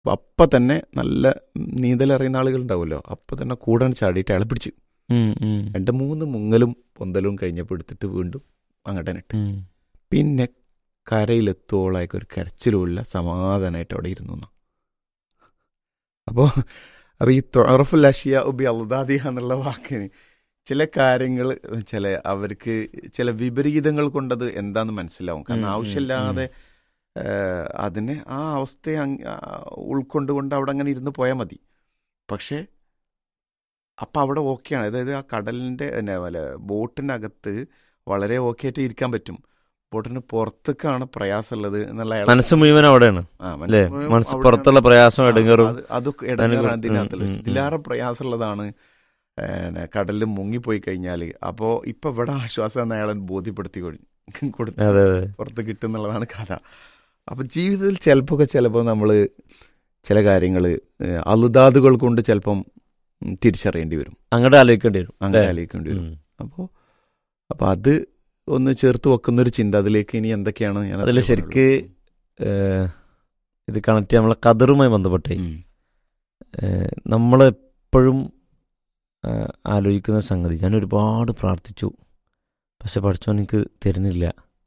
അപ്പൊ അപ്പം തന്നെ നല്ല നീന്തലറിയുന്ന ആളുകൾ ഉണ്ടാവുമല്ലോ അപ്പം തന്നെ കൂടാൻ ചാടിയിട്ട് അയാളെ പിടിച്ചു ഉം, ഉം, രണ്ട് മൂന്ന് മുങ്ങലും പൊന്തലും കഴിഞ്ഞപ്പോൾ എടുത്തിട്ട് വീണ്ടും അങ്ങോട്ട് ഇട്ട് ഉം. പിന്നെ കരയിലെത്തോളായിക്ക് ഒരു കരച്ചിലുമില്ല സമാധാനമായിട്ട് അവിടെ ഇരുന്നു എന്നാ. അപ്പോ അപ്പൊ ഈ തൊറഫുൽ അഷിയ ഉബി അൽദാദിഹ എന്നുള്ള വാക്കിന് ചില കാര്യങ്ങൾ ചില അവർക്ക് ചില വിപരീതങ്ങൾ കൊണ്ടത് എന്താന്ന് മനസ്സിലാവും കാരണം ഉം, ഉം, ആവശ്യമില്ലാതെ ഏഹ്, അതിനെ ആ അവസ്ഥയെ അങ്- ആ, ഉൾക്കൊണ്ടുകൊണ്ട് അവിടെ അങ്ങനെ ഇരുന്ന് പോയാൽ മതി പക്ഷേ അപ്പം അവിടെ ഓക്കെയാണ് അതായത് ആ കടലിൻ്റെ പിന്നെ വല്ല ബോട്ടിനകത്ത് വളരെ ഓക്കെ ആയിട്ട് ഇരിക്കാൻ പറ്റും ബോട്ടിന് പുറത്തേക്കാണ് പ്രയാസമുള്ളത് എന്നുള്ള അയാൾ- മനസ്സ് മുഴുവൻ അവിടെയാണ് ആ, മനസ്സ് അല്ലേ മുഴുവൻ മനസ്സ് അവിടെയാണ്. പുറത്തുള്ള പ്രയാസം ആ, എടുങ്ങറും അത് അതൊക്കെ ഇടങ്ങേറാണ് ഉം, ഇതിനകത്തുള്ള ഉം, ഉം. ഇതിലേറെ പ്രയാസമുള്ളതാണ് ഏഹ്, കടലിൽ മുങ്ങിപ്പോയി കഴിഞ്ഞാൽ അപ്പോൾ ഇപ്പൊ ഇവിടെ ആശ്വാസം എന്ന് അയാളെ ബോധ്യപ്പെടുത്തി കഴിഞ്ഞു കൊടുത്തു അതെ അതെ പുറത്ത് കിട്ടുന്നുള്ളതാണ് കഥ അപ്പം ജീവിതത്തിൽ ചിലപ്പോൾ ഒക്കെ ചിലപ്പോൾ നമ്മൾ ചില കാര്യങ്ങൾ അലുദാദുകൾ കൊണ്ട് ചിലപ്പം ഉം, തിരിച്ചറിയേണ്ടി വരും അങ്ങോട്ട് ആലോചിക്കേണ്ടി വരും അങ്ങനെ അല്ലേ? ആലോചിക്കേണ്ടി വരും ഉം. അപ്പോൾ അപ്പോൾ അത് ഒന്ന് ചേർത്ത് വെക്കുന്നൊരു ചിന്ത അതിലേക്ക് ഇനി എന്തൊക്കെയാണ് ഞാൻ അതിൽ അത്രേ ശരിക്ക് പറയുള്ളൂ. ഏഹ്, ഇത് കണക്ട് നമ്മളെ കതറുമായി ബന്ധപ്പെട്ടേ ഉം. നമ്മളെപ്പോഴും ആലോചിക്കുന്ന സംഗതി ഞാൻ ഒരുപാട് പ്രാർത്ഥിച്ചു പക്ഷെ പഠിച്ചോൻ എനിക്ക് തരുന്നില്ല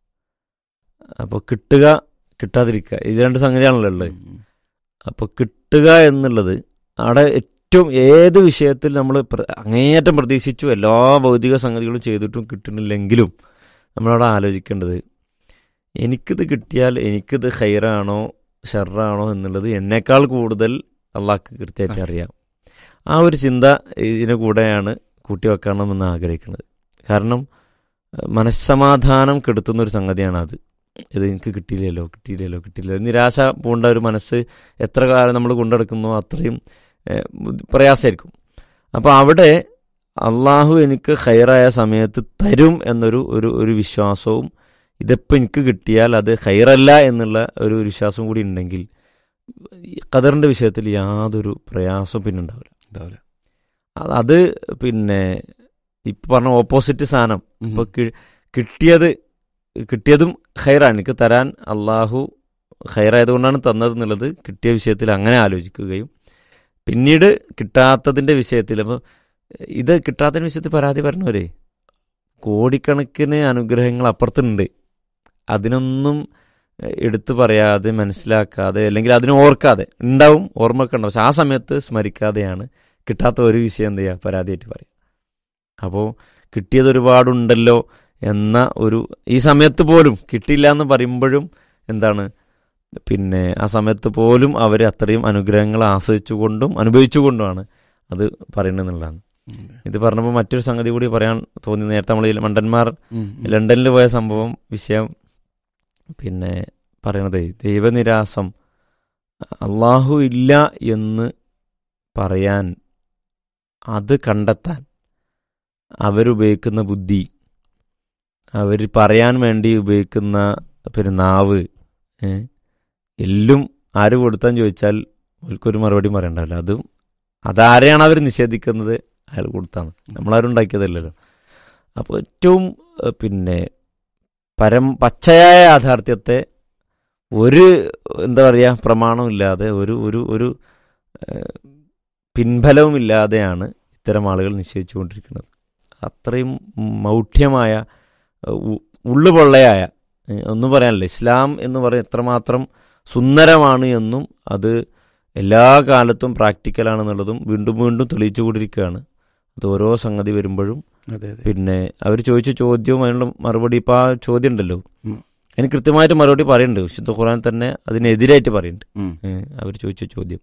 അപ്പോൾ കിട്ടുക കിട്ടാതിരിക്കുക ഇത് രണ്ട് സംഗതിയാണല്ലോ ഉള്ളത് ഉം. അപ്പോൾ കിട്ടുക എന്നുള്ളത് അവിടെ ഏറ്റവും ഏത് വിഷയത്തിൽ നമ്മൾ അങ്ങേയറ്റം പ്രതീക്ഷിച്ചു എല്ലാ ഭൗതിക സംഗതികളും ചെയ്തിട്ടും കിട്ടുന്നില്ലെങ്കിലും നമ്മളവിടെ ആലോചിക്കേണ്ടത് എനിക്കിത് കിട്ടിയാൽ എനിക്കിത് ഹൈറാണോ ഷെറാണോ എന്നുള്ളത് എന്നേക്കാൾ കൂടുതൽ അള്ളാഹ്ക്ക് കൃത്യമായിട്ട് അറിയാം ആ ഒരു ചിന്ത ഇതിന് കൂടെയാണ് കൂട്ടിവെക്കണമെന്ന് ആഗ്രഹിക്കുന്നത് കാരണം ഏഹ്, മനസ്സമാധാനം കെടുത്തുന്ന ഒരു സംഗതിയാണ് അത് ഇത് എനിക്ക് കിട്ടിയില്ലല്ലോ കിട്ടിയില്ലല്ലോ കിട്ടിയില്ലല്ലോ നിരാശ പൂണ്ട ഒരു മനസ്സ് എത്ര കാലം നമ്മൾ കൊണ്ടെടുക്കുന്നോ അത്രയും ഏഹ്, ബുദ്ധി- പ്രയാസമായിരിക്കും അപ്പോൾ അവിടെ അള്ളാഹു എനിക്ക് ഹൈറായ സമയത്ത് തരും എന്നൊരു ഒരു ഒരു വിശ്വാസവും ഇതിപ്പോൾ എനിക്ക് കിട്ടിയാൽ അത് ഹൈറല്ല എന്നുള്ള ഒരു വിശ്വാസം കൂടി ഉണ്ടെങ്കിൽ ഈ ഖദറിൻ്റെ വിഷയത്തിൽ യാതൊരു പ്രയാസവും പിന്നെ ഉണ്ടാവില്ല ഉണ്ടാവില്ല. അത് അത് പിന്നെ ഇപ്പം പറഞ്ഞ ഓപ്പോസിറ്റ് സാധനം ഉം. ഇപ്പോൾ കിട്ടിയത് കിട്ടിയതും ഹൈറാണ് എനിക്ക് തരാൻ അള്ളാഹു ഹൈറായതുകൊണ്ടാണ് തന്നത് എന്നുള്ളത് കിട്ടിയ വിഷയത്തിൽ അങ്ങനെ ആലോചിക്കുകയും പിന്നീട് കിട്ടാത്തതിൻ്റെ വിഷയത്തിൽ അപ്പോൾ ഇത് കിട്ടാത്തതിൻ്റെ വിഷയത്തിൽ പരാതി പറഞ്ഞവരെ കോടിക്കണക്കിന് അനുഗ്രഹങ്ങൾ അപ്പുറത്തുണ്ട് അതിനൊന്നും എഹ്, എടുത്തു പറയാതെ മനസ്സിലാക്കാതെ അല്ലെങ്കിൽ അതിനെ ഓർക്കാതെ ഉണ്ടാവും ഓർമ്മയൊക്കെ ഉണ്ടാവും പക്ഷെ ആ സമയത്ത് സ്മരിക്കാതെയാണ് കിട്ടാത്ത ഒരു വിഷയം എന്ത് ചെയ്യുക പരാതിയായിട്ട് പറയുക അപ്പോൾ കിട്ടിയത് ഒരുപാടുണ്ടല്ലോ എന്ന ഒരു ഈ സമയത്ത് പോലും കിട്ടിയില്ല എന്ന് പറയുമ്പോഴും എന്താണ് പിന്നെ ആ സമയത്ത് പോലും അവർ അത്രയും അനുഗ്രഹങ്ങൾ ആസ്വദിച്ചുകൊണ്ടും അനുഭവിച്ചുകൊണ്ടുമാണ് അത് പറയുന്നതെന്നുള്ളതാണ് ഉം. ഇത് പറഞ്ഞപ്പോൾ മറ്റൊരു സംഗതി കൂടി പറയാൻ തോന്നി നേരത്തെ നമ്മൾ ഈ മണ്ടന്മാർ ഉം. ഉം. ലണ്ടനിൽ പോയ സംഭവം വിഷയം പിന്നെ പറയണത് ദൈവനിരാസം അള്ളാഹു ഇല്ല എന്ന് പറയാൻ അത് കണ്ടെത്താൻ അവരുപയോഗിക്കുന്ന ബുദ്ധി അവർ പറയാൻ വേണ്ടി ഉപയോഗിക്കുന്ന പിന്നെ നാവ് ഏ, എല്ലും ആര് കൊടുത്താന്ന് ചോദിച്ചാൽ അവർക്കൊരു മറുപടി പറയണ്ടല്ലോ അതും അതാരെയാണ് അവർ നിഷേധിക്കുന്നത് അയാൾ കൊടുത്താണ് നമ്മളാരും ഉണ്ടാക്കിയതല്ലല്ലോ അപ്പോൾ ഏറ്റവും ഏ, പിന്നെ പരം പച്ചയായ യാഥാർത്ഥ്യത്തെ ഒരു എന്താ പറയുക പ്രമാണമില്ലാതെ ഒരു ഒരു ഒരു ഏഹ്, പിൻബലവുമില്ലാതെയാണ് ഇത്തരം ആളുകൾ നിശ്ചയിച്ചുകൊണ്ടിരിക്കുന്നത് അത്രയും മൗഢ്യമായ ഏഹ്, ഉ- ഉള്ളുപൊള്ളയായ ഏഹ്, ഒന്നും പറയാനില്ല ഇസ്ലാം എന്ന് പറയുന്നത് എത്രമാത്രം സുന്ദരമാണ് എന്നും അത് എല്ലാ കാലത്തും പ്രാക്ടിക്കലാണെന്നുള്ളതും വീണ്ടും വീണ്ടും തെളിയിച്ചുകൊണ്ടിരിക്കുകയാണ് അത് ഓരോ സംഗതി വരുമ്പോഴും അതെ അതെ പിന്നെ അവർ ചോദിച്ച ചോദ്യവും അതിനുള്ള മറുപടി ഇപ്പം ആ ചോദ്യം ഉണ്ടല്ലോ ഉം. അതിന് കൃത്യമായിട്ട് മറുപടി പറയുന്നുണ്ട് വിശുദ്ധ ഖുർആൻ തന്നെ അതിനെതിരായിട്ട് പറയുന്നുണ്ട് ഉം. അവർ ചോദിച്ച ചോദ്യം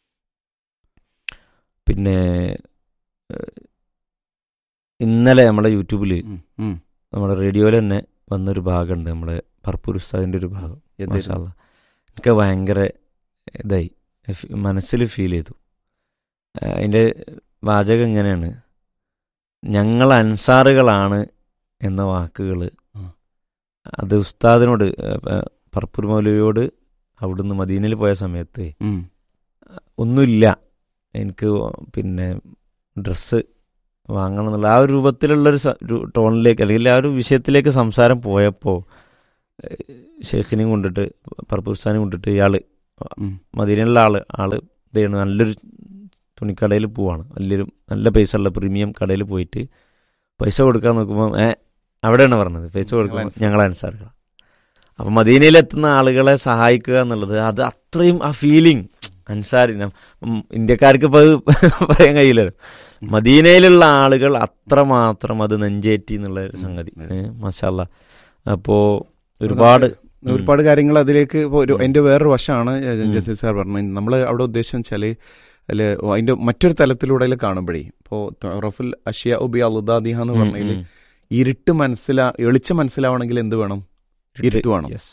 പിന്നെ ഏഹ്, ഇന്നലെ നമ്മുടെ യൂട്യൂബിൽ ഉം. ഉം. നമ്മുടെ റേഡിയോയിൽ തന്നെ വന്നൊരു ഭാഗമുണ്ട് നമ്മുടെ പർപ്പൂർ ഉസ്താദിൻ്റെ ഒരു ഭാഗം എന്തായിരുന്നു? മാഷാ അല്ലാ. എനിക്ക് ഭയങ്കര ഇതായി ഫി- മനസ്സിൽ ഫീൽ ചെയ്തു ആ, അതിൻ്റെ വാചകം ഇങ്ങനെയാണ് ഞങ്ങൾ അൻസാറുകളാണ് എന്ന വാക്കുകൾ ആ. അത് ഉസ്താദിനോട് പർപ്പൂർ മൗലവിയോട് അവിടുന്ന് മദീനയിൽ പോയ സമയത്ത് ഉം. ഒന്നുമില്ല എനിക്ക് പിന്നെ ഡ്രസ്സ് വാങ്ങണം എന്നുള്ള ആ ഒരു രൂപത്തിലുള്ളൊരു സ- ഒരു ടോണിലേക്ക് അല്ലെങ്കിൽ ആ ഒരു വിഷയത്തിലേക്ക് സംസാരം പോയപ്പോൾ ഷെയ്ഖിനെയും കൊണ്ടിട്ട് പർപ്പുസ്ഥാനെയും കൊണ്ടിട്ട് ഇയാൾ ഉം. മദീനയിലുള്ള ആള് ആള് ഇതാണ് നല്ലൊരു തുണിക്കടയിൽ പോവാണ് വലിയൊരു നല്ല പൈസ ഉള്ള പ്രീമിയം കടയിൽ പോയിട്ട് പൈസ കൊടുക്കാൻ നോക്കുമ്പോൾ ഏ അവിടെയാണ് പറഞ്ഞത് പൈസ കൊടുക്കുമ്പോൾ അൻസാർ. ഞങ്ങൾ അൻസാറുകളാണ് അപ്പം മദീനയിലെത്തുന്ന ആളുകളെ സഹായിക്കുക എന്നുള്ളത് അത് അത്രയും ആ ഫീലിംഗ് അൻസാരി നം- ഉം, ഇന്ത്യക്കാർക്ക് ഇപ്പോൾ അത് പറയാൻ കഴിയില്ലല്ലോ മദീനയിലുള്ള ആളുകൾ അത്രമാത്രം അത് നെഞ്ചേറ്റി എന്നുള്ള ഒരു സംഗതി ഉം. മഷാല്ല അപ്പോ ഒരുപാട് ഉം. ഒരുപാട് കാര്യങ്ങൾ അതിലേക്ക് ഇപ്പൊ ഒരു ഉം. അതിന്റെ വേറൊരു വശമാണ് ഉം. ജസീർ സാർ പറഞ്ഞത് നമ്മൾ അവിടെ ഉദ്ദേശം വെച്ചാല് അതില് അതിന്റെ മറ്റൊരു തലത്തിലൂടെ അതിൽ കാണുമ്പോഴേ ഇപ്പോ റഫുൽ അഷിയ ഉബി അലുദാദിഹ എന്ന് ഉം, പറഞ്ഞതിൽ ഉം. ഇരുട്ട് മനസ്സിലാ എളിച്ചം മനസ്സിലാവണമെങ്കിൽ എന്ത് വേണം ഇരുട്ട് വേണം. Yes.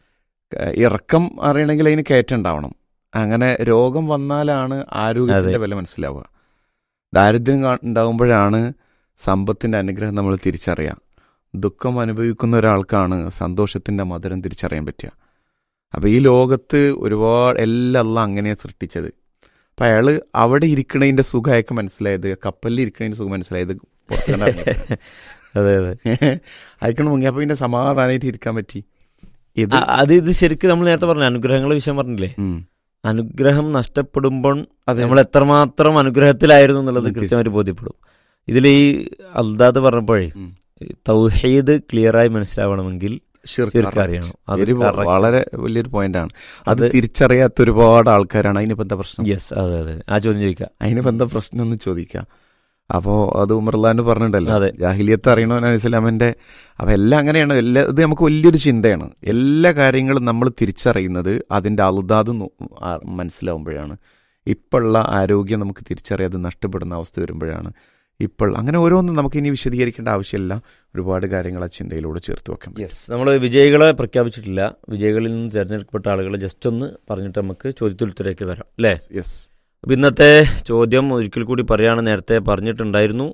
ഏഹ് ഇറക്കം അറിയണമെങ്കിൽ അതിന് കയറ്റം ഉണ്ടാവണം അങ്ങനെ രോഗം വന്നാലാണ് ആരോഗ്യത്തിന്റെ അതെ. വില മനസ്സിലാവുക ദാരിദ്ര്യം കാ- ഉണ്ടാവുമ്പോഴാണ് സമ്പത്തിന്റെ അനുഗ്രഹം നമ്മൾ തിരിച്ചറിയാം ദുഃഖം അനുഭവിക്കുന്ന ഒരാൾക്കാണ് സന്തോഷത്തിന്റെ മധുരം തിരിച്ചറിയാൻ പറ്റുക അപ്പൊ ഈ ലോകത്ത് ഒരുപാട് എല്ലാം അല്ല അങ്ങനെയാണ് സൃഷ്ടിച്ചത് അപ്പൊ അയാള് അവിടെ ഇരിക്കണതിന്റെ സുഖം അയാൾക്ക് മനസ്സിലായത് കപ്പലിൽ ഇരിക്കണതിന്റെ സുഖം മനസ്സിലായത് പുറത്തുനിന്ന് ഇറങ്ങിയപ്പോഴാണ്. അതെ അതെ അയക്കണം മുങ്ങിയപ്പോ പിന്നെ സമാധാനമായിട്ട് ഇരിക്കാൻ പറ്റി ഇത് അ- അത് ഇത് ശരിക്കും നമ്മൾ നേരത്തെ പറഞ്ഞു അനുഗ്രഹങ്ങളുടെ വിഷയം പറഞ്ഞില്ലേ ഉം. അനുഗ്രഹം നഷ്ടപ്പെടുമ്പോൾ അതെ നമ്മൾ എത്രമാത്രം അനുഗ്രഹത്തിലായിരുന്നു എന്നുള്ളത് ഉം, കൃത്യമായിട്ട് ബോധ്യപ്പെടും ഇതിൽ ഈ അൽദാദ് പറഞ്ഞപ്പോഴേ ഉം. തൗഹീദ് ക്ലിയറായി മനസ്സിലാവണമെങ്കിൽ ശിർക്ക് ശരിക്കും അറിയണം അത് ഒരു correct. വളരെ വലിയൊരു പോയിന്റാണ് അത് അത് തിരിച്ചറിയാത്ത ഒരുപാട് ആൾക്കാരാണ് അതിനിപ്പോ എന്താ പ്രശ്നം യെസ് അതെ അതെ ആ ചോദ്യം ചോദിക്കാം അതിനിപ്പോ എന്താ പ്രശ്നം എന്ന് ചോദിക്കാം അപ്പോ അത് ഉമർലാന്ന് പറഞ്ഞിട്ടുണ്ടല്ലോ അതെ. ജാഹിലിയത്ത് അറിയണവനാണ് ഇസ്ലാമിന്റെ അപ്പൊ എല്ലാം അങ്ങനെയാണ് എല്ലാ ഇത് നമുക്ക് വലിയൊരു ചിന്തയാണ് എല്ലാ കാര്യങ്ങളും നമ്മൾ തിരിച്ചറിയുന്നത് അതിന്റെ അളുതാത് മനസ്സിലാവുമ്പോഴാണ് ഇപ്പോഴുള്ള ആരോഗ്യം നമുക്ക് തിരിച്ചറിയാതെ നഷ്ടപ്പെടുന്ന അവസ്ഥ വരുമ്പോഴാണ് ഇപ്പോൾ അങ്ങനെ ഓരോന്നും നമുക്ക് ഇനി വിശദീകരിക്കേണ്ട ആവശ്യമില്ല ഒരുപാട് കാര്യങ്ങൾ ആ ചിന്തയിലൂടെ ചേർത്ത് വെക്കാം യെസ് നമ്മൾ വിജയികളെ പ്രഖ്യാപിച്ചിട്ടില്ല വിജയികളിൽ നിന്ന് തിരഞ്ഞെടുക്കപ്പെട്ട ആളുകളെ ജസ്റ്റ് ഒന്ന് പറഞ്ഞിട്ട് നമുക്ക് ചോദ്യത്തിലേക്ക് വരാം അല്ലേ യെസ് അപ്പം ഇന്നത്തെ ചോദ്യം ഒരിക്കൽ കൂടി പറയാണ് നേരത്തെ പറഞ്ഞിട്ടുണ്ടായിരുന്നു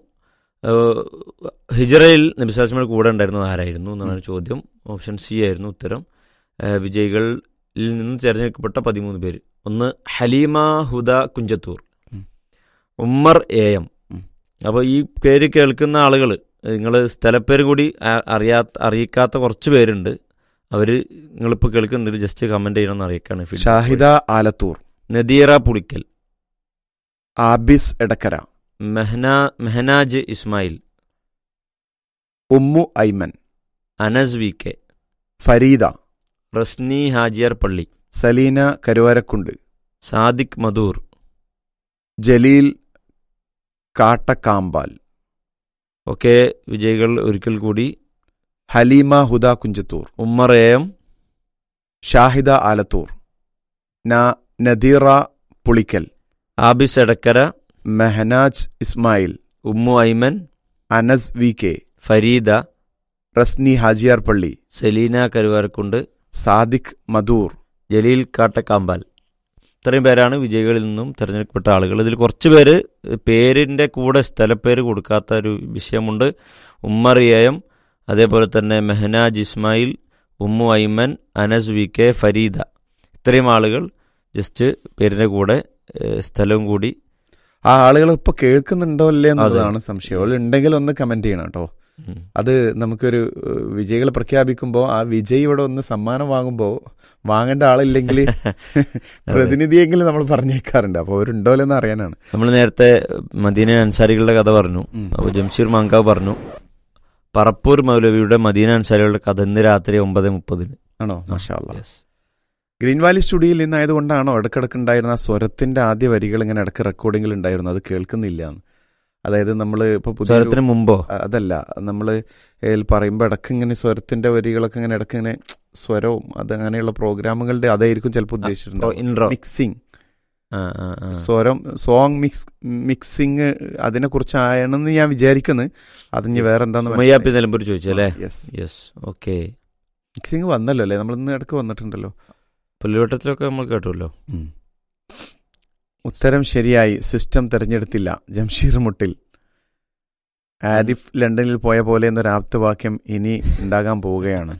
ഏഹ് ഹിജറയിൽ നബിസ്വാസ്മയുടെ കൂടെ ഉണ്ടായിരുന്നത് ആരായിരുന്നു എന്നാണ് ചോദ്യം ഓപ്ഷൻ സി ആയിരുന്നു ഉത്തരം ഏഹ് വിജയികളിൽ നിന്ന് തിരഞ്ഞെടുക്കപ്പെട്ട പതിമൂന്ന് പേര് ഒന്ന് ഹലീമ ഹുദ കുഞ്ചത്തൂർ ഉം. ഉമ്മർ എ എം ഉം. അപ്പോൾ ഈ പേര് കേൾക്കുന്ന ആളുകൾ നിങ്ങൾ സ്ഥലപ്പേര് കൂടി ആ- അറിയാത്ത അറിയിക്കാത്ത കുറച്ച് പേരുണ്ട് അവർ നിങ്ങളിപ്പോൾ കേൾക്കുന്നുണ്ടെങ്കിൽ ജസ്റ്റ് കമൻറ്റ് ചെയ്യണമെന്ന് അറിയിക്കാണ് feedback Shahida Alathur Nadeera Pulikkal Abis Edakkara Mehana Mehnaj Ismail Ummu Aiman Anas V K Fareeda Rasni Hajiyar Palli Saleena Karuvarakundu Sadiq Madhur Jaleel കാട്ടക്കാമ്പാൽ ഒക്കെ വിജയികൾ ഒരിക്കൽ കൂടി ഹലീമ ഹുദ കുഞ്ചത്തൂർ ഉമ്മർ എ എം ഷാഹിദ ആലത്തൂർ ന നദീറ പുളിക്കൽ ആബിസ് എടക്കര മെഹനാജ് ഇസ്മായിൽ ഉമ്മു ഐമൻ അനസ് വി കെ ഫരീദ റസ്നി ഹാജിയാർ പള്ളി സെലീന കരുവാരക്കുണ്ട് സാദിഖ് മധൂർ ജലീൽ കാട്ടക്കാമ്പാൽ ഇത്രയും പേരാണ് വിജയികളിൽ നിന്നും തിരഞ്ഞെടുക്കപ്പെട്ട ആളുകൾ ഇതിൽ കുറച്ച് പേര് പേരിൻ്റെ കൂടെ സ്ഥലപ്പേര് കൊടുക്കാത്ത ഒരു വിഷയമുണ്ട് ഉമ്മർ എ എം അതേപോലെ തന്നെ മെഹനാജ് ഇസ്മായിൽ ഉമ്മു ഐമൻ അനസ് വി കെ ഫരീദ ഇത്രയും ആളുകൾ ജസ്റ്റ് പേരിൻ്റെ കൂടെ ഏഹ്, സ്ഥലവും കൂടി ആ ആളുകൾ ഇപ്പൊ കേൾക്കുന്നുണ്ടോ അല്ലേ എന്നുള്ളതാണ് സംശയം അവൾ ഉണ്ടെങ്കിൽ ഒന്ന് കമന്റ് ചെയ്യണം കേട്ടോ ഉം. അത് നമുക്കൊരു ഏഹ്, വിജയികളെ പ്രഖ്യാപിക്കുമ്പോൾ ആ വിജയ് ഇവിടെ ഒന്ന് സമ്മാനം വാങ്ങുമ്പോൾ വാങ്ങേണ്ട ആളില്ലെങ്കിൽ പ്രതിനിധിയെങ്കിലും നമ്മൾ പറഞ്ഞേക്കാറുണ്ട് അപ്പോൾ അവരുണ്ടോ എന്ന് അറിയാനാണ് നമ്മൾ നേരത്തെ മദീന അൻസാരികളുടെ കഥ പറഞ്ഞു ഉം. അപ്പോൾ ജംഷീർ മാങ്കാവ് പറഞ്ഞു പറപ്പൂർ മൗലവിയുടെ മദീന അൻസാരികളുടെ കഥ ഇന്ന് രാത്രി ഒമ്പത് മുപ്പതിന് ആണോ മാഷാ അല്ലാ. Yes. ഗ്രീൻ വാലി സ്റ്റുഡിയോയിൽ നിന്നായതുകൊണ്ടാണോ ഇടക്കിടക്ക് ഉണ്ടായിരുന്ന ആ സ്വരത്തിന്റെ ആദ്യ വരികൾ ഇങ്ങനെ ഇടക്ക് റെക്കോർഡിങ്ങിൽ ഉണ്ടായിരുന്നു അത് കേൾക്കുന്നില്ല എന്ന്. അതായത് നമ്മൾ ഇപ്പൊ പുതിയ സ്വരത്തിന് മുമ്പോ അതല്ല നമ്മൾ പറയുമ്പോൾ ഇടക്ക് ഇങ്ങനെ സ്വരത്തിന്റെ വരികളൊക്കെ ഇങ്ങനെ ഇടക്ക് ഇങ്ങനെ സ്വരവും അത് അങ്ങനെയുള്ള പ്രോഗ്രാമുകളുടെ അതായിരിക്കും ചിലപ്പോൾ ഉദ്ദേശിച്ചിട്ടുണ്ടാവും ഇൻട്രോ മിക്സിംഗ് ആ ആ ആ സ്വരം സോങ് മിക്സ് മിക്സിങ് അതിനെ കുറിച്ചാണെന്ന് ഞാൻ വിചാരിക്കുന്നു അത് ഇനി വേറെ എന്താന്ന് സുമയ്യാപ്പി നിലമ്പൂർ ചോദിച്ചല്ലേ യെസ് യെസ് ഓക്കെ മിക്സിങ് വന്നല്ലോ അല്ലേ നമ്മൾ ഇന്ന് ഇടക്ക് വന്നിട്ടുണ്ടല്ലോ പുല്ലുവട്ടത്തിലൊക്കെ നമ്മൾ കേട്ടുമല്ലോ ഉം. ഉത്തരം ശരിയായി സിസ്റ്റം തിരഞ്ഞെടുത്തില്ല ജംഷീർ മുട്ടിൽ ആരിഫ് ലണ്ടനിൽ പോയ പോലെ എന്നൊരു ആപ്തവാക്യം ഇനി ഉണ്ടാകാൻ പോവുകയാണ്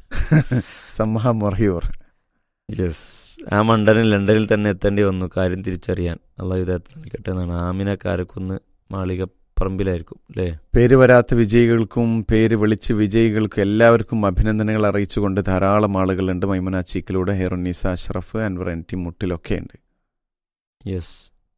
സമ്മഹ മൊറയൂർ യെസ് ആ മണ്ടനിൽ ലണ്ടനിൽ തന്നെ എത്തേണ്ടി വന്നു കാര്യം തിരിച്ചറിയാൻ അള്ളാഹു വിധത്തിൽ നൽകട്ടെ എന്നാണ് ആമിന കാരക്കുന്ന് മാളികപ്പറമ്പ് പറമ്പിലായിരിക്കും അല്ലേ പേര് വരാത്ത വിജയികൾക്കും പേര് വിളിച്ച് വിജയികൾക്കും എല്ലാവർക്കും അഭിനന്ദനങ്ങൾ അറിയിച്ചുകൊണ്ട് ധാരാളം ആളുകളുണ്ട് മൈമുന ചീക്കിലൂടെ ഹെറുന്നീസ അഷ്റഫ് അൻവർ എൻ ടി മുട്ടിലൊക്കെ ഉണ്ട് യെസ്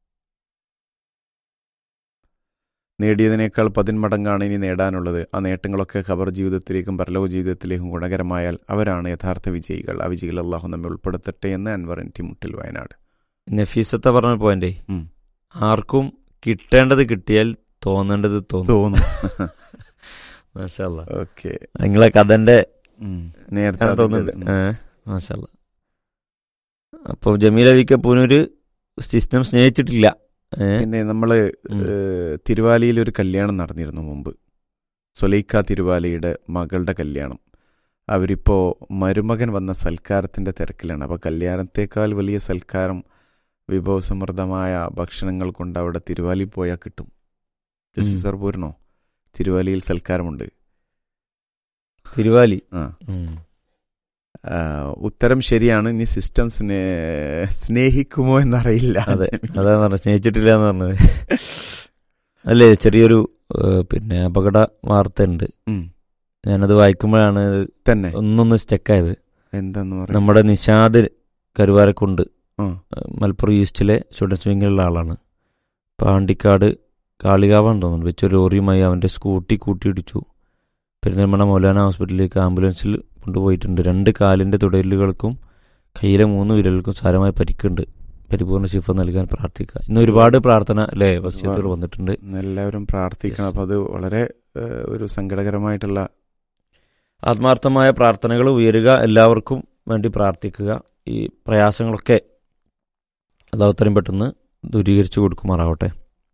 നേടിയതിനേക്കാൾ പതിന്മടങ്ങാണ് ഇനി നേടാനുള്ളത് ആ നേട്ടങ്ങളൊക്കെ ഖബർ ജീവിതത്തിലേക്കും പരലോക ജീവിതത്തിലേക്കും ഗുണകരമായാൽ അവരാണ് യഥാർത്ഥ വിജയികൾ ആ വിജയികൾ അള്ളാഹു നമ്മെ ഉൾപ്പെടുത്തട്ടെ എന്ന് അൻവർ എൻ ടി മുട്ടിൽ വയനാട് നഫീസത്തെ പറഞ്ഞ പോയിന്റേ ഉം. ആർക്കും കിട്ടേണ്ടത് കിട്ടിയാൽ തോന്നേണ്ടത് തോന്നും തോന്നും മാഷല്ല ഓക്കെ നിങ്ങളെ കഥന്റെ നേരത്തെ അങ്ങനെ തോന്നുന്നുണ്ട് അതിന്റെ- ഏഹ് മാഷല്ല അപ്പൊ Jameela V K Poonoor system സ്നേഹിച്ചിട്ടില്ല ഏഹ് പിന്നെ നമ്മള് ഉം. ഏഹ്, തിരുവാലിയിൽ ഒരു കല്യാണം നടന്നിരുന്നു മുമ്പ് സൊലൈക്ക തിരുവാലിയുടെ മകളുടെ കല്യാണം അവരിപ്പോ മരുമകൻ വന്ന സൽക്കാരത്തിന്റെ തിരക്കിലാണ് അപ്പൊ കല്യാണത്തെക്കാൾ വലിയ സൽക്കാരം വിഭവസമൃദ്ധമായ ഭക്ഷണങ്ങൾ കൊണ്ട് അവിടെ തിരുവാലി പോയാൽ കിട്ടും ജസ്റ്റിസ് ഉം. സാർ പോരണോ തിരുവാലിയിൽ സൽക്കാരമുണ്ട് തിരുവാലി ആ ഉം. ആ, ഉത്തരം ശരിയാണ് ഇനി സിസ്റ്റം സ്നേഹിക്കുമോ എന്നറിയില്ല അതെ അതാ പറഞ്ഞ സ്നേഹിച്ചിട്ടില്ല എന്ന് പറഞ്ഞത് അല്ലേ ചെറിയൊരു ഏഹ്, പിന്നെ അപകട വാർത്ത ഉണ്ട് ഉം. ഞാനത് വായിക്കുമ്പോഴാണ് തന്നെ ഒന്നൊന്ന് സ്റ്റക്കായത് എന്താന്ന് പറയാ നമ്മുടെ നിഷാദ് കരുവാരക്കുണ്ട് ആ. ഏഹ്, മലപ്പുറം ഈസ്റ്റിലെ സ്റ്റുഡൻസ് വിങ്ങിലുള്ള ആളാണ് പാണ്ടിക്കാട് കാളികാവാന്ന് തോന്നുന്നു വെച്ചൊരു ലോറിയുമായി അവൻ്റെ സ്കൂട്ടി കൂട്ടിയിടിച്ചു പെരിന്തൽമണ്ണ മൗലാന ഹോസ്പിറ്റലിലേക്ക് ആംബുലൻസിൽ കൊണ്ടുപോയിട്ടുണ്ട് രണ്ട് കാലിൻ്റെ തുടലുകൾക്കും കയ്യിലെ മൂന്ന് വിരലുകൾക്കും സാരമായ പരിക്കുണ്ട് പരിപൂർണ്ണ ശിഫ നൽകാൻ പ്രാർത്ഥിക്കുക ഇന്ന് ഒരുപാട് പ്രാർത്ഥന അല്ലേ വസ്യത്തുകൾ വന്നിട്ടുണ്ട് എല്ലാവരും പ്രാർത്ഥിക്കണം Yes. അപ്പൊ അത് വളരെ ഏഹ്, ഒരു സങ്കടകരമായിട്ടുള്ള ആത്മാർത്ഥമായ പ്രാർത്ഥനകൾ ഉയരുക എല്ലാവർക്കും വേണ്ടി പ്രാർത്ഥിക്കുക ഈ പ്രയാസങ്ങളൊക്കെ അത് അത്രയും പെട്ടെന്ന് ദൂരീകരിച്ചു കൊടുക്കുമാറാവട്ടെ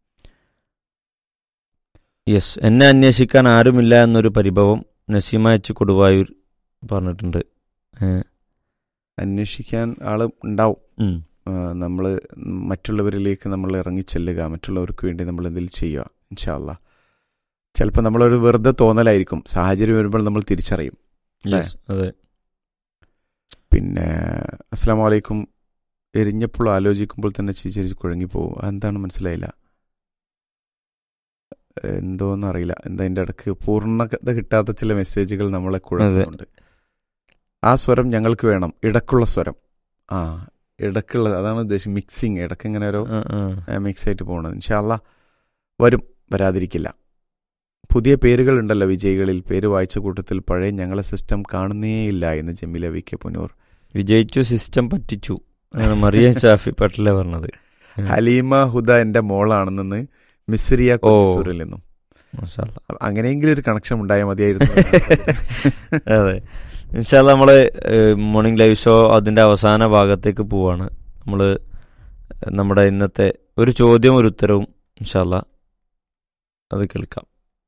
യെസ് എന്നെ അന്വേഷിക്കാൻ ആരുമില്ല എന്നൊരു പരിഭവം നസീമ എച്ച് കൊടുവായൂർ പറഞ്ഞിട്ടുണ്ട് ഏ, അന്വേഷിക്കാൻ ആള് ഉണ്ടാവും ഉം. നമ്മൾ മറ്റുള്ളവരിലേക്ക് നമ്മൾ ഇറങ്ങിച്ചെല്ലുക മറ്റുള്ളവർക്ക് വേണ്ടി നമ്മൾ എന്തെങ്കിലും ചെയ്യുക ഇൻഷാല്ല ചിലപ്പോൾ നമ്മളൊരു വെറുതെ തോന്നലായിരിക്കും സാഹചര്യം വരുമ്പോൾ നമ്മൾ തിരിച്ചറിയും യെസ് അതെ പിന്നെ അസ്സാം വലൈക്കും എരിഞ്ഞപ്പോൾ ആലോചിക്കുമ്പോൾ തന്നെ ചിരിച്ച് കുഴങ്ങിപ്പോവും അതെന്താണ് മനസ്സിലായില്ല എന്തോന്ന് അറിയില്ല എന്താ അതിൻ്റെ ഇടക്ക് പൂർണ്ണത കിട്ടാത്ത ചില മെസ്സേജുകൾ നമ്മളെ കുഴക്കുന്നുണ്ട് ആ സ്വരം ഞങ്ങൾക്ക് വേണം ഇടക്കുള്ള സ്വരം ആ ഇടക്കുള്ള അതാണ് ഉദ്ദേശം മിക്സിങ് ഇടക്ക് ഇങ്ങനെ ഓരോ ആ, ആ. മിക്സ് ആയിട്ട് പോകണത് ഇൻഷാല്ല വരും വരാതിരിക്കില്ല പുതിയ പേരുകൾ ഉണ്ടല്ലോ വിജയികളിൽ പേര് വായിച്ച കൂട്ടത്തിൽ പഴയ ഞങ്ങളെ സിസ്റ്റം കാണുന്നേയില്ല എന്ന് ജമീല വി കെ പുനൂർ വിജയിച്ചു സിസ്റ്റം പറ്റിച്ചു ആണ് മറിയ ഷാഫി പട്ടല പറഞ്ഞത് ഹലീമ ഹുദ എന്റെ മോളാണെന്ന് മിസ്രിയ കൊല്ലത്തൂരിൽ നിന്നും മാഷാ അല്ലാ. അപ്പൊ അങ്ങനെയെങ്കിലും ഒരു കണക്ഷൻ ഉണ്ടായാൽ മതിയായിരുന്നു അതെ ഇൻഷാല്ല നമ്മൾ മോർണിംഗ് ലൈവ് ഷോ അതിൻ്റെ അവസാന ഭാഗത്തേക്ക് പോവാണ് നമ്മൾ നമ്മുടെ ഇന്നത്തെ ഒരു ചോദ്യം ഒരു ഉത്തരവും ഇൻഷാല്ല അത് കേൾക്കാം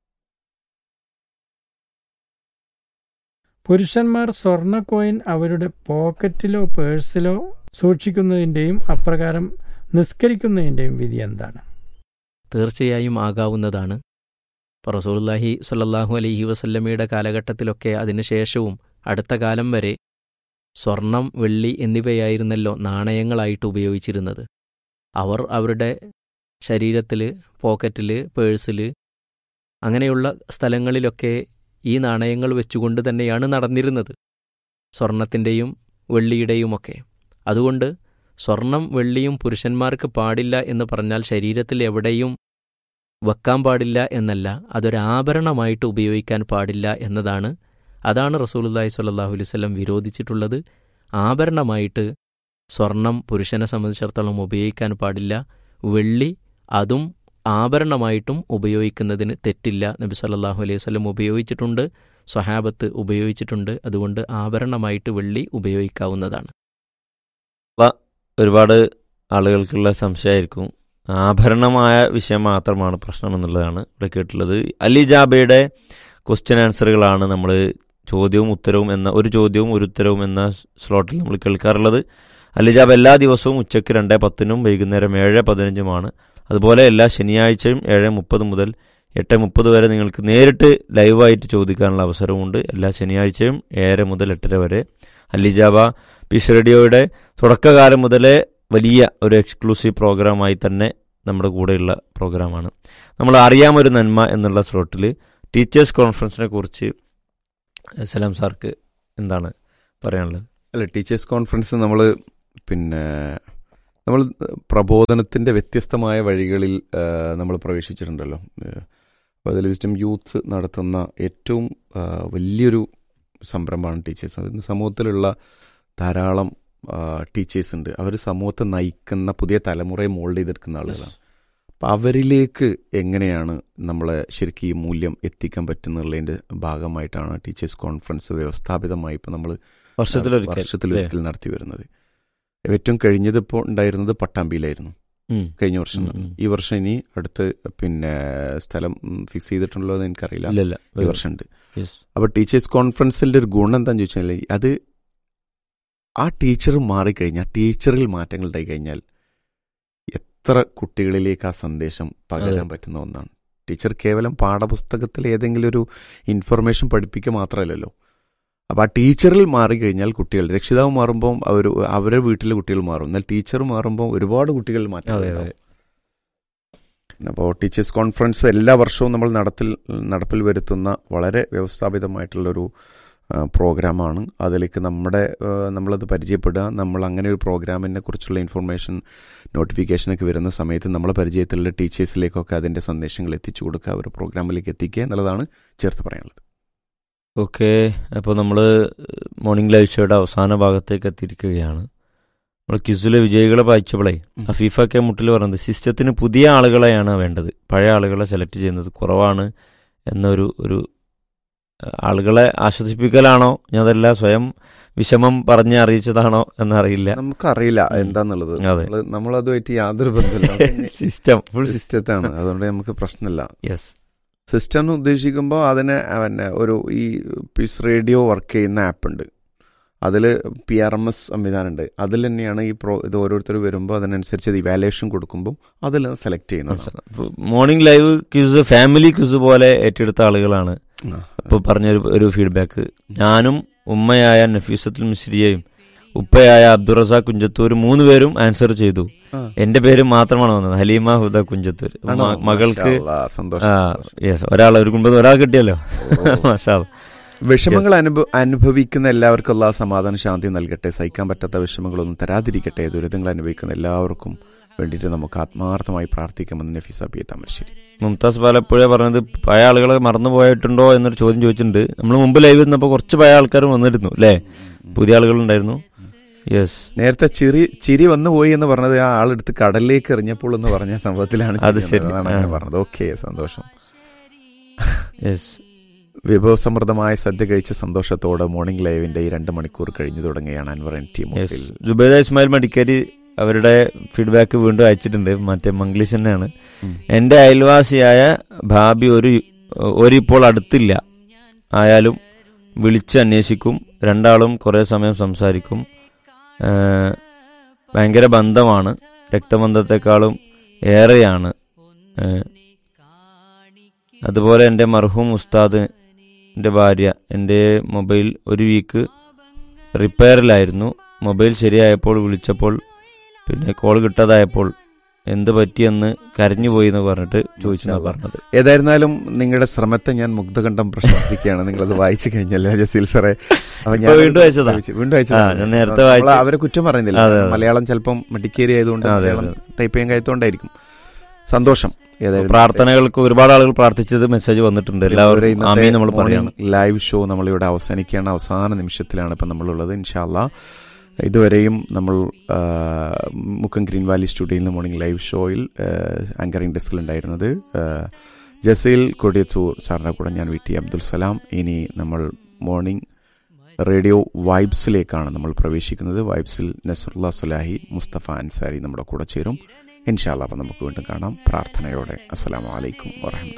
പുരുഷന്മാർ സ്വർണ്ണ കോയിൻ അവരുടെ പോക്കറ്റിലോ പേഴ്സിലോ സൂക്ഷിക്കുന്നതിൻ്റെയും അപ്രകാരം നിസ്കരിക്കുന്നതിൻ്റെയും വിധി എന്താണ് തീർച്ചയായും ആകാവുന്നതാണ് ഇപ്പോൾ റസൂലുള്ളാഹി സ്വല്ലല്ലാഹു അലൈഹി വസല്ലമയുടെ കാലഘട്ടത്തിലൊക്കെ അതിനുശേഷവും അടുത്ത കാലം വരെ സ്വർണം വെള്ളി എന്നിവയായിരുന്നല്ലോ നാണയങ്ങളായിട്ട് ഉപയോഗിച്ചിരുന്നത് അവർ അവരുടെ ശരീരത്തിൽ പോക്കറ്റിൽ പേഴ്സിൽ അങ്ങനെയുള്ള സ്ഥലങ്ങളിലൊക്കെ ഈ നാണയങ്ങൾ വെച്ചുകൊണ്ട് തന്നെയാണ് നടന്നിരുന്നത് സ്വർണത്തിൻ്റെയും വെള്ളിയുടെയുമൊക്കെ അതുകൊണ്ട് സ്വർണം വെള്ളിയും പുരുഷന്മാർക്ക് പാടില്ല എന്ന് പറഞ്ഞാൽ ശരീരത്തിൽ എവിടെയും വെക്കാൻ പാടില്ല എന്നല്ല അതൊരു ആഭരണമായിട്ട് ഉപയോഗിക്കാൻ പാടില്ല എന്നതാണ് അതാണ് റസൂലുള്ളാഹി സ്വല്ലല്ലാഹു അലൈഹി വസല്ലം വിരോധിച്ചിട്ടുള്ളത് ആഭരണമായിട്ട് സ്വർണം പുരുഷനെ സംബന്ധിച്ചിടത്തോളം ഉപയോഗിക്കാൻ പാടില്ല വെള്ളി അതും ആഭരണമായിട്ടും ഉപയോഗിക്കുന്നതിന് തെറ്റില്ല നബി സല്ലല്ലാഹു അലൈഹി വസല്ലം ഉപയോഗിച്ചിട്ടുണ്ട് സ്വഹാബത്ത് ഉപയോഗിച്ചിട്ടുണ്ട് അതുകൊണ്ട് ആഭരണമായിട്ട് വെള്ളി ഉപയോഗിക്കാവുന്നതാണ് ഒരുപാട് ആളുകൾക്കുള്ള സംശയമായിരിക്കും ആഭരണമായ വിഷയം മാത്രമാണ് പ്രശ്നം എന്നുള്ളതാണ് ഇവിടെ കേട്ടുള്ളത് അലി ജാബയുടെ ക്വസ്റ്റ്യൻ ആൻസറുകളാണ് നമ്മൾ ചോദ്യവും ഉത്തരവും എന്ന ഒരു ചോദ്യവും ഒരു ഉത്തരവും എന്ന സ്ലോട്ടിൽ നമ്മൾ കേൾക്കാറുള്ളത് അലിജാബ് എല്ലാ ദിവസവും ഉച്ചയ്ക്ക് രണ്ട് പത്തിനും വൈകുന്നേരം ഏഴ് പതിനഞ്ചുമാണ് അതുപോലെ എല്ലാ ശനിയാഴ്ചയും ഏഴ് മുപ്പത് മുതൽ എട്ട് മുപ്പത് വരെ നിങ്ങൾക്ക് നേരിട്ട് ലൈവായിട്ട് ചോദിക്കാനുള്ള അവസരമുണ്ട് എല്ലാ ശനിയാഴ്ചയും ഏഴര മുതൽ എട്ടര വരെ അലിജാബ പീസ് റേഡിയോയുടെ തുടക്കകാലം മുതലേ വലിയ ഒരു എക്സ്ക്ലൂസീവ് പ്രോഗ്രാമായി തന്നെ നമ്മുടെ കൂടെയുള്ള പ്രോഗ്രാമാണ് നമ്മൾ അറിയാമൊരു നന്മ എന്നുള്ള സ്ലോട്ടിൽ ടീച്ചേഴ്സ് കോൺഫറൻസിനെ കുറിച്ച് സലാം സാർക്ക് എന്താണ് പറയാനുള്ളത് അല്ല ടീച്ചേഴ്സ് കോൺഫറൻസ് നമ്മൾ പിന്നെ നമ്മൾ പ്രബോധനത്തിൻ്റെ വ്യത്യസ്തമായ വഴികളിൽ നമ്മൾ പ്രവേശിച്ചിട്ടുണ്ടല്ലോ അപ്പോൾ അതിൽ വിസ്റ്റം യൂത്ത് നടത്തുന്ന ഏറ്റവും ആ, വലിയൊരു സംരംഭമാണ് ടീച്ചേഴ്സ് അത് സമൂഹത്തിലുള്ള ധാരാളം ടീച്ചേഴ്സ് ഉണ്ട് അവർ സമൂഹത്തെ നയിക്കുന്ന പുതിയ തലമുറയെ മോൾഡ് ചെയ്തെടുക്കുന്ന ആളുകളാണ് അപ്പം അവരിലേക്ക് എങ്ങനെയാണ് നമ്മളെ ശരിക്കും ഈ മൂല്യം എത്തിക്കാൻ പറ്റുന്നുള്ളതിൻ്റെ ഭാഗമായിട്ടാണ് ടീച്ചേഴ്സ് കോൺഫറൻസ് വ്യവസ്ഥാപിതമായി ഇപ്പോൾ നമ്മൾ വർഷത്തിലൊരിക്കൽ വർഷത്തിലൊരിക്കൽ നടത്തി വരുന്നത് ഏറ്റവും കഴിഞ്ഞത് ഇപ്പോൾ ഉണ്ടായിരുന്നത് പട്ടാമ്പിയിലായിരുന്നു ഉം. കഴിഞ്ഞ വർഷം ഉം, ഉം. ഈ വർഷം ഇനി അടുത്ത് പിന്നെ സ്ഥലം ഫിക്സ് ചെയ്തിട്ടുണ്ടല്ലോ എന്ന് എനിക്കറിയില്ല ഇല്ലല്ല ഈ വർഷം ഉണ്ട് Yes. അപ്പോൾ ടീച്ചേഴ്സ് കോൺഫറൻസിന്റെ ഒരു ഗുണം എന്താണെന്ന് ചോദിച്ചാൽ അത് ആ ടീച്ചർ മാറിക്കഴിഞ്ഞാൽ ടീച്ചറിൽ മാറ്റങ്ങൾ ഉണ്ടായി കഴിഞ്ഞാൽ എത്ര കുട്ടികളിലേക്ക് ആ സന്ദേശം പകരാൻ അതെ. പറ്റുന്ന ഒന്നാണ് ടീച്ചർ കേവലം പാഠപുസ്തകത്തിൽ ഏതെങ്കിലും ഒരു ഇൻഫർമേഷൻ പഠിപ്പിക്കുക മാത്രമല്ലല്ലോ അപ്പോൾ ആ ടീച്ചറിൽ മാറിക്കഴിഞ്ഞാൽ കുട്ടികൾ രക്ഷിതാവ് മാറുമ്പോൾ അവർ അവരുടെ വീട്ടിലെ കുട്ടികൾ മാറും എന്നാൽ ടീച്ചർ മാറുമ്പോൾ ഒരുപാട് കുട്ടികൾ മാറ്റം അതെ, ഉണ്ടാവും. അപ്പോൾ ടീച്ചേഴ്സ് കോൺഫറൻസ് എല്ലാ വർഷവും നമ്മൾ നടത്തിൽ നടപ്പിൽ വരുത്തുന്ന വളരെ വ്യവസ്ഥാപിതമായിട്ടുള്ളൊരു ആ, പ്രോഗ്രാമാണ് അതിലേക്ക് നമ്മുടെ ആ, നമ്മളത് പരിചയപ്പെടുക നമ്മൾ അങ്ങനെ ഒരു പ്രോഗ്രാമിനെ കുറിച്ചുള്ള ഇൻഫർമേഷൻ നോട്ടിഫിക്കേഷനൊക്കെ വരുന്ന സമയത്ത് നമ്മളെ പരിചയത്തിലുള്ള ടീച്ചേഴ്സിലേക്കൊക്കെ അതിൻ്റെ സന്ദേശങ്ങൾ എത്തിച്ചു കൊടുക്കുക ഒരു പ്രോഗ്രാമിലേക്ക് എത്തിക്കുക എന്നുള്ളതാണ് ചേർത്ത് പറയാനുള്ളത് ഓക്കെ അപ്പോൾ നമ്മൾ മോർണിംഗ് ലൈവ് ഷോയുടെ അവസാന ഭാഗത്തേക്ക് എത്തിയിരിക്കുകയാണ് നമ്മൾ ക്വിസിലെ വിജയികളെ വായിച്ചപ്പോഴേ ഉം. അഫീഫ കെ മുട്ടിൽ പറയുന്നത് സിസ്റ്റത്തിന് പുതിയ ആളുകളെയാണ് വേണ്ടത് പഴയ ആളുകളെ സെലക്ട് ചെയ്യുന്നത് കുറവാണ് എന്നൊരു ഒരു അഹ്, ആളുകളെ ആശ്വസിപ്പിക്കലാണോ ഞാൻ അതല്ല സ്വയം വിഷമം പറഞ്ഞ് അറിയിച്ചതാണോ എന്നറിയില്ല നമുക്കറിയില്ല ഉം. എന്താന്നുള്ളത് അതെ. നമ്മള് നമ്മളതുമായിട്ട് യാതൊരു ബന്ധമില്ല സിസ്റ്റം ഫുൾ സിസ്റ്റത്താണ് അതുകൊണ്ട് നമുക്ക് പ്രശ്നമില്ല യെസ് സിസ്റ്റം എന്ന് ഉദ്ദേശിക്കുമ്പോൾ അതിന് പിന്നെ ഒരു ഈ പീസ് റേഡിയോ വർക്ക് ചെയ്യുന്ന ആപ്പ് ഉണ്ട് അതിൽ പി ആർ എം എസ് സംവിധാനം ഉണ്ട് അതിൽ തന്നെയാണ് ഈ പ്രോ ഇത് ഓരോരുത്തർ വരുമ്പോൾ അതിനനുസരിച്ച് ഇവാലുവേഷൻ കൊടുക്കുമ്പോൾ അതിൽ സെലക്ട് ചെയ്യുന്നത് morning live quiz family quiz പോലെ ഏറ്റെടുത്ത ആളുകളാണ് ഇപ്പോൾ പറഞ്ഞൊരു ഒരു ഫീഡ്ബാക്ക് ഞാനും ഉമ്മയായ നഫീസത്തുൽ മിശ്രിയയും ഉപ്പയായ അബ്ദുറസാഖ് കുഞ്ചത്തൂർ മൂന്ന് പേരും ആൻസർ ചെയ്തു എന്റെ പേര് മാത്രമാണ് വന്നത് ഹലീമ ഹുദ കുഞ്ചത്തൂർ മ- മകൾക്ക് സന്തോഷം ആ യെസ് ഒരാൾ ഒരു കുടുംബത്തിൽ ഒരാൾ കിട്ടിയല്ലോ മാഷാ അല്ലാ. വിഷമങ്ങൾ അനുഭവ അനുഭവിക്കുന്ന എല്ലാവർക്കും അല്ലാ സമാധാന ശാന്തി നൽകട്ടെ സഹിക്കാൻ പറ്റാത്ത വിഷമങ്ങളൊന്നും തരാതിരിക്കട്ടെ ദുരിതങ്ങൾ അനുഭവിക്കുന്ന എല്ലാവർക്കും വേണ്ടിയിട്ട് നമുക്ക് ആത്മാർത്ഥമായി പ്രാർത്ഥിക്കാമെന്ന് നഫീസ ബി താമരശ്ശേരി മുംതാസ് പാലപ്പുഴ പറഞ്ഞത് പഴയ ആളുകളെ മറന്നു പോയിട്ടുണ്ടോ എന്നൊരു ചോദ്യം ചോദിച്ചിട്ടുണ്ട് നമ്മൾ മുമ്പ് ലൈവ് ഇരുന്നപ്പോൾ കുറച്ച് പഴയ ആൾക്കാർ വന്നിരുന്നു അല്ലേ പുതിയ ആളുകൾ ഉണ്ടായിരുന്നു യെസ് നേരത്തെ ചിരി ചിരി വന്നു പോയി എന്ന് പറഞ്ഞത് ആ ആളെടുത്ത് കടലിലേക്ക് എറിഞ്ഞപ്പോൾ എന്ന് പറഞ്ഞ സംഭവത്തിലാണ് അത് ചിരി ശരി. വന്നത്. അതാണ് അങ്ങനെ ആ. പറഞ്ഞത് ഓക്കെ സന്തോഷം യെസ് വിഭവസമൃദ്ധമായ സദ്യ കഴിച്ച സന്തോഷത്തോടെ മോർണിംഗ് ലൈവിന്റെ ഈ രണ്ട് മണിക്കൂർ കഴിഞ്ഞു തുടങ്ങുകയാണ് അൻവർ എൻ ടി യെസ് മുട്ടിൽ ജുബൈദ ഇസ്മായിൽ മടിക്കേരി അവരുടെ ഫീഡ്ബാക്ക് വീണ്ടും അയച്ചിട്ടുണ്ട് മറ്റേ മംഗ്ലീഷ് തന്നെയാണ് ഉം. എൻ്റെ അയൽവാസിയായ ഭാബി ഒരു ഒരിപ്പോൾ അടുത്തില്ല ആയാലും വിളിച്ച് അന്വേഷിക്കും രണ്ടാളും കുറേ സമയം സംസാരിക്കും ഏഹ്, ഭയങ്കര ബന്ധമാണ് രക്തബന്ധത്തെക്കാളും ഏറെയാണ് ഏഹ്, അതുപോലെ എൻ്റെ മർഹൂം ഉസ്താദ് എൻ്റെ ഭാര്യ എൻ്റെ മൊബൈൽ ഒരു വീക്ക് റിപ്പയറിലായിരുന്നു മൊബൈൽ ശരിയായപ്പോൾ വിളിച്ചപ്പോൾ പിന്നെ കോൾ കിട്ടാതായപ്പോൾ എന്ത് പറ്റിയെന്ന് കരഞ്ഞുപോയി എന്ന് പറഞ്ഞിട്ട് ചോദിച്ചാണ് പറഞ്ഞത് ഏതായിരുന്നാലും നിങ്ങളുടെ ശ്രമത്തെ ഞാൻ മുഗ്ധകണ്ഠം പ്രശംസിക്കുകയാണ് നിങ്ങളത് വായിച്ചു കഴിഞ്ഞല്ലേ ജസീൽ സാറേ അപ്പൊ ഇപ്പൊ വീണ്ടും അയച്ചതാ? വീണ്ടും അയച്ചതാ. ആ, ഞാൻ നേരത്തെ നമ്മള് വായിച്ചു. അവരെ കുറ്റം പറയുന്നില്ല അതെ, അതെ. മലയാളം ചിലപ്പം മടിക്കേരി ആയതുകൊണ്ട് അതെ, മലയാളം അതെ. ടൈപ്പ് ചെയ്യാൻ കഴിയത്തോണ്ടായിരിക്കും സന്തോഷം ഏതായാലും പ്രാർത്ഥനകൾക്ക് ഒരുപാട് ആളുകൾ പ്രാർത്ഥിച്ചത് മെസ്സേജ് വന്നിട്ടുണ്ട് എല്ലാവരും ആമീൻ നമ്മൾ പറയണം ലൈവ് ഷോ നമ്മളിവിടെ അവസാനിക്കുകയാണ് അവസാന നിമിഷത്തിലാണ് ഇപ്പം നമ്മളുള്ളത് ഇൻഷാല്ല ഇതുവരെയും നമ്മൾ ആ, മുക്കം ഗ്രീൻ വാലി സ്റ്റുഡിയോയിൽ നിന്ന് മോർണിംഗ് ലൈവ് ഷോയിൽ ആങ്കറിംഗ് ഡെസ്കിൽ ഉണ്ടായിരുന്നത് ആ, ജസീൽ കൊടിയത്തൂർ സാറിൻ്റെ കൂടെ ഞാൻ വി ടി അബ്ദുൽ സലാം ഇനി നമ്മൾ മോർണിംഗ് റേഡിയോ വൈബ്സിലേക്കാണ് നമ്മൾ പ്രവേശിക്കുന്നത് വൈബ്സിൽ നസറുല്ല സുലാഹി മുസ്തഫ അൻസാരി നമ്മുടെ കൂടെ ചേരും ഇൻഷാല്ല അപ്പം നമുക്ക് വീണ്ടും കാണാം പ്രാർത്ഥനയോടെ അസ്സലാമു അലൈക്കും വറഹമത്തുള്ള